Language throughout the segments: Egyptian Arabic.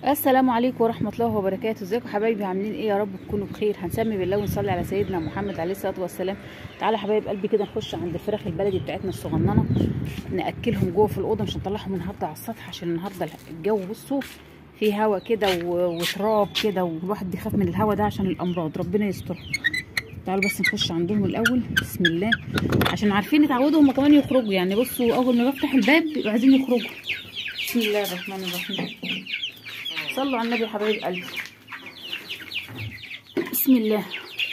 السلام عليكم ورحمة الله وبركاته ازيكم حبايبي عاملين ايه يا رب تكونوا بخير هنسمي بالله ونصلي على سيدنا محمد عليه الصلاة والسلام تعالى حبايب قلبي كده نخش عند الفراخ البلدي بتاعتنا الصغننة نأكلهم جوه في الأوضة مش هنطلعهم النهاردة على السطح عشان النهاردة الجو بصوا في هوا كده و- وتراب كده والواحد بيخاف من الهوا ده عشان الأمراض ربنا يستر تعالوا بس نخش عندهم الأول بسم الله عشان عارفين يتعودوا هما كمان يخرجوا يعني بصوا أول ما بفتح الباب بيبقوا عايزين يخرجوا بسم الله الرحمن الرحيم صلوا على النبي يا حبايب قلبي بسم الله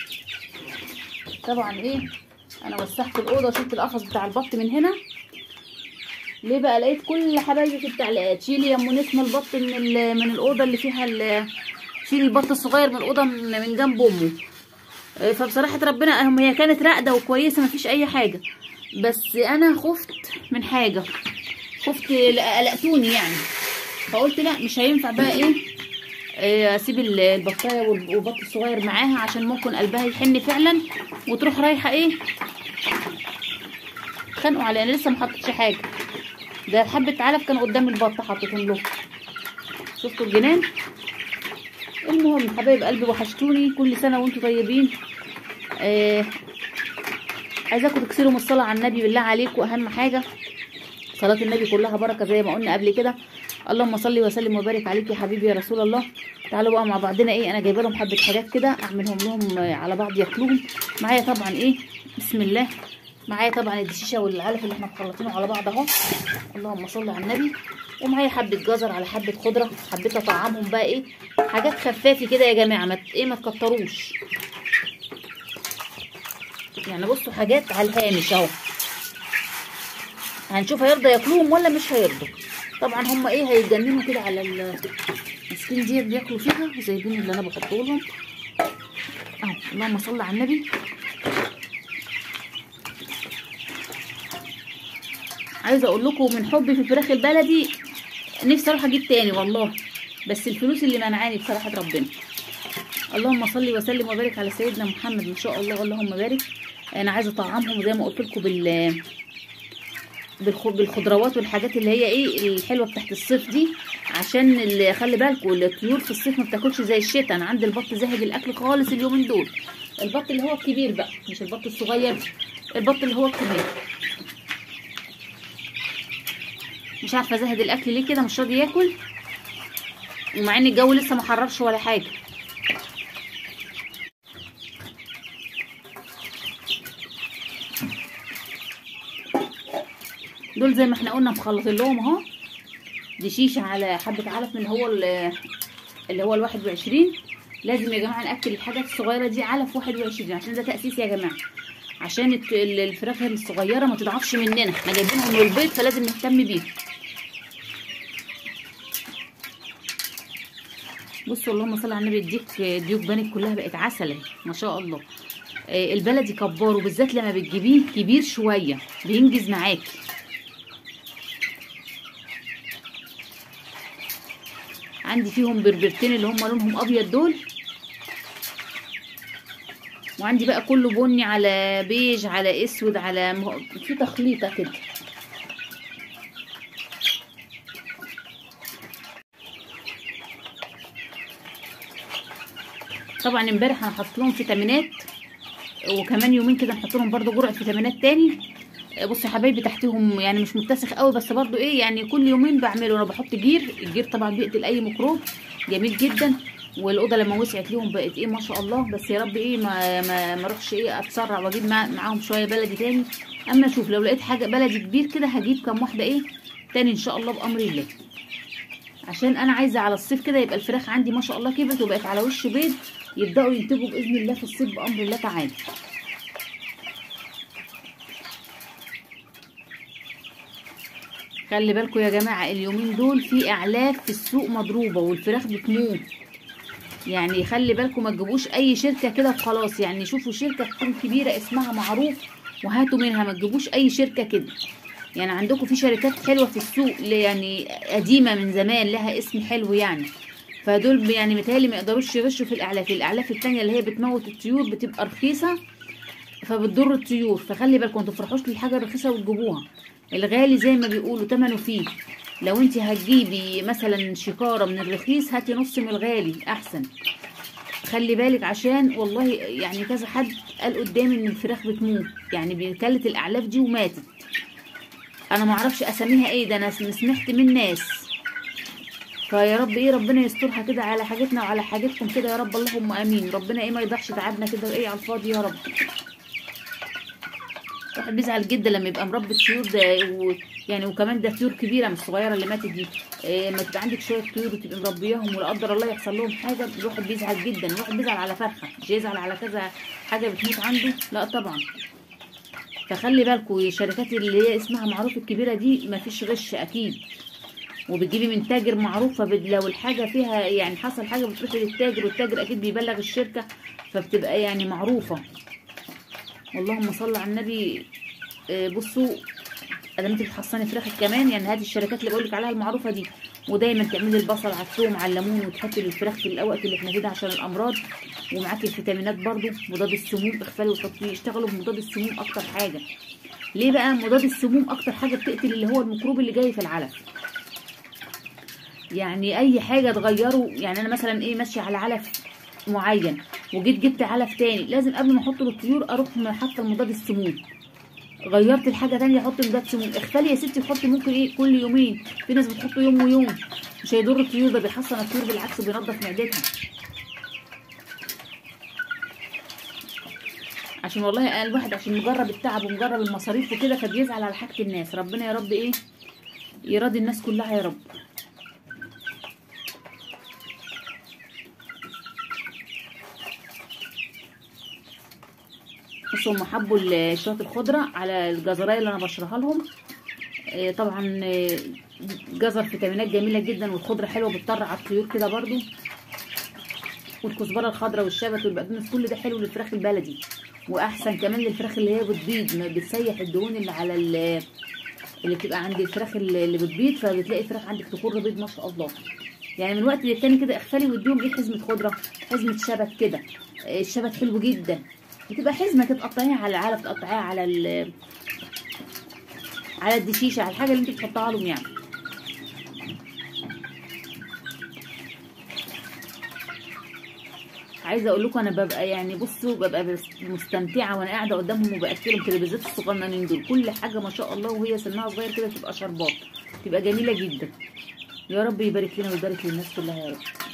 طبعا ايه انا وسحت الاوضه وشلت القفص بتاع البط من هنا ليه بقى لقيت كل حبايبي في التعليقات شيلي يا ام نسمه البط من ال- من الاوضه اللي فيها ال- شيلي البط الصغير من الاوضه من من جنب امه آه، فبصراحه ربنا هم هي كانت راقده وكويسه مفيش اي حاجه بس انا خفت من حاجه خفت قلقتوني يعني فقلت لا مش هينفع بقى ايه إيه، اسيب ال- البطايه وال- والبط الصغير معاها عشان ممكن قلبها يحن فعلا وتروح رايحه ايه خانقوا علي انا لسه ما حطيتش حاجه ده حبه علف كان قدام البط حطيتهم له شفتوا الجنان المهم حبايب قلبي وحشتوني كل سنه وانتم طيبين آه عايزاكم تكسروا من الصلاه على النبي بالله عليكم اهم حاجه صلاة النبي كلها بركة زي ما قلنا قبل كده اللهم صل وسلم وبارك عليك يا حبيبي يا رسول الله تعالوا بقى مع بعضنا ايه انا جايبه لهم حبه حاجات كده اعملهم لهم آه، على بعض ياكلوهم معايا طبعا ايه بسم الله معايا طبعا الدشيشه والعلف اللي احنا مخلطينه على بعض اهو اللهم صل على النبي ومعايا حبه جزر على حبه خضره حبيت اطعمهم بقى ايه حاجات خفافه كده يا جماعه ما ت- ايه ما تكتروش يعني بصوا حاجات على الهامش اهو هنشوف هيرضى ياكلوهم ولا مش هيرضوا طبعا هم ايه هيتجننوا كده على المسكين ديت بياكلوا فيها وسايبين اللي انا بحطه لهم اهو اللهم صل على النبي عايزه اقول لكم من حبي في الفراخ البلدي نفسي اروح اجيب تاني والله بس الفلوس اللي منعاني بصراحه ربنا اللهم صل وسلم وبارك على سيدنا محمد ان شاء الله اللهم بارك انا عايزه اطعمهم زي ما قلت لكم بال بالخ- بالخضروات والحاجات اللي هي ايه الحلوه بتاعت الصيف دي عشان اللي خلي بالكم الطيور في الصيف ما بتاكلش زي الشتاء انا عندي البط زاهد الاكل خالص اليومين دول البط اللي هو الكبير بقى مش البط الصغير البط اللي هو الكبير مش عارفه زاهد الاكل ليه كده مش راضي ياكل ومع ان الجو لسه ما حررش ولا حاجه دول زي ما احنا قلنا مخلطين لهم اهو دي شيشه على حبه علف من اللي هو ال- اللي هو الواحد وعشرين لازم يا جماعه ناكل الحاجات الصغيره دي علف واحد وعشرين عشان ده تاسيس يا جماعه عشان الت- ال- الفراخ الصغيره ما تضعفش مننا احنا جايبينهم من البيض فلازم نهتم بيهم بصوا اللهم صل على النبي الديك ديوك بانت كلها بقت عسل اهي، ما شاء الله آه، البلدي كبار وبالذات لما بتجيبيه كبير شويه بينجز معاكي عندي فيهم بربرتين اللي هم لونهم ابيض دول وعندي بقى كله بني على بيج على اسود على مه- في تخليطه كده طبعا امبارح انا حطيت لهم فيتامينات وكمان يومين كده نحط لهم برده جرعه فيتامينات تاني بصوا يا حبايبي تحتهم يعني مش متسخ قوي بس برضو ايه يعني كل يومين بعمله انا بحط جير الجير طبعا بيقتل اي ميكروب جميل جدا والاوضه لما وسعت ليهم بقت ايه ما شاء الله بس يا رب ايه ما ما, ما اروحش ايه اتسرع واجيب مع معاهم شويه بلدي تاني اما اشوف لو لقيت حاجه بلدي كبير كده هجيب كام واحده ايه تاني ان شاء الله بامر الله عشان انا عايزه على الصيف كده يبقى الفراخ عندي ما شاء الله كبرت وبقت على وش بيض يبداوا ينتجوا باذن الله في الصيف بامر الله تعالى خلي بالكم يا جماعه اليومين دول في اعلاف في السوق مضروبه والفراخ بتموت يعني خلي بالكم ما تجيبوش اي شركه كده وخلاص يعني شوفوا شركه تكون كبيره اسمها معروف وهاتوا منها ما تجيبوش اي شركه كده يعني عندكم في شركات حلوه في السوق اللي يعني قديمه من زمان لها اسم حلو يعني فدول يعني متهيألي ما يقدروش يغشوا في الاعلاف الاعلاف التانية اللي هي بتموت الطيور بتبقى رخيصه فبتضر الطيور فخلي بالكم ما تفرحوش للحاجه الرخيصه وتجيبوها الغالي زي ما بيقولوا تمنه فيه لو انت هتجيبي مثلا شكاره من الرخيص هاتي نص من الغالي احسن خلي بالك عشان والله يعني كذا حد قال قدامي ان الفراخ بتموت يعني بكلت الاعلاف دي وماتت انا ما اعرفش اساميها ايه ده انا سمعت من ناس فيا رب ايه ربنا يسترها كده على حاجتنا وعلى حاجتكم كده يا رب اللهم امين ربنا ايه ما يضحش تعبنا كده ايه على الفاضي يا رب واحد بيزعل جدا لما يبقى مربي طيور ده و... يعني وكمان ده طيور كبيره مش صغيره اللي ماتت دي إيه ما تبقى عندك شويه طيور وتبقى مربياهم ولا قدر الله يحصل لهم حاجه الواحد بيزعل جدا الواحد بيزعل على فرخه مش يزعل على كذا حاجه بتموت عنده لا طبعا فخلي بالكم الشركات اللي هي اسمها معروف الكبيره دي ما فيش غش اكيد وبتجيبي من تاجر معروف فلو الحاجه فيها يعني حصل حاجه بتروحي للتاجر والتاجر اكيد بيبلغ الشركه فبتبقى يعني معروفه اللهم صل على النبي آه، بصوا ادام انت بتحصني فراخك كمان يعني هذه الشركات اللي بقولك عليها المعروفه دي ودايما تعملي البصل على الثوم على الليمون وتحطي للفراخ في الاوقات اللي احنا فيه ده عشان الامراض ومعاكي الفيتامينات برضو مضاد السموم اخفالي وحطيه اشتغلوا بمضاد السموم اكتر حاجه ليه بقى مضاد السموم اكتر حاجه بتقتل اللي هو الميكروب اللي جاي في العلف يعني اي حاجه تغيره يعني انا مثلا ايه ماشيه على علف معين وجيت جبت علف تاني لازم قبل ما احطه للطيور اروح حاطه مضاد السموم غيرت الحاجه تانية احط مضاد سموم اخفالي يا ستي تحطي ممكن ايه كل يومين في ناس بتحطه يوم ويوم مش هيضر الطيور ده بيحسن الطيور بالعكس بينضف معدتها عشان والله الواحد عشان مجرب التعب ومجرب المصاريف وكده فبيزعل على حاجه الناس ربنا يا رب ايه يراضي الناس كلها يا رب بصوا هم حبوا ال- شويه الخضره على الجزرايه اللي انا بشرها لهم آه، طبعا آه، جزر فيتامينات جميله جدا والخضره حلوه بتطر على الطيور كده برضو والكزبره الخضراء والشبت والبقدونس كل ده حلو للفراخ البلدي واحسن كمان للفراخ اللي هي بتبيض ما بتسيح الدهون اللي على ال- اللي بتبقى عند الفراخ اللي اللي بتبيض فبتلاقي الفراخ عندك تخر بيض ما شاء الله يعني من وقت للتاني كده اغفلي واديهم ايه حزمه خضره حزمه شبت كده آه، الشبت حلو جدا بتبقى حزمه كده تقطعيها على العلف تقطعيها على ال على الدشيشه على الحاجه اللي انت بتحطها لهم يعني عايزه اقول لكم انا ببقى يعني بصوا ببقى بس- مستمتعه وانا قاعده قدامهم وباكلهم كده بالذات الصغننين دول كل حاجه ما شاء الله وهي سنها صغير كده تبقى شربات تبقى جميله جدا يا رب يبارك لنا ويبارك للناس كلها يا رب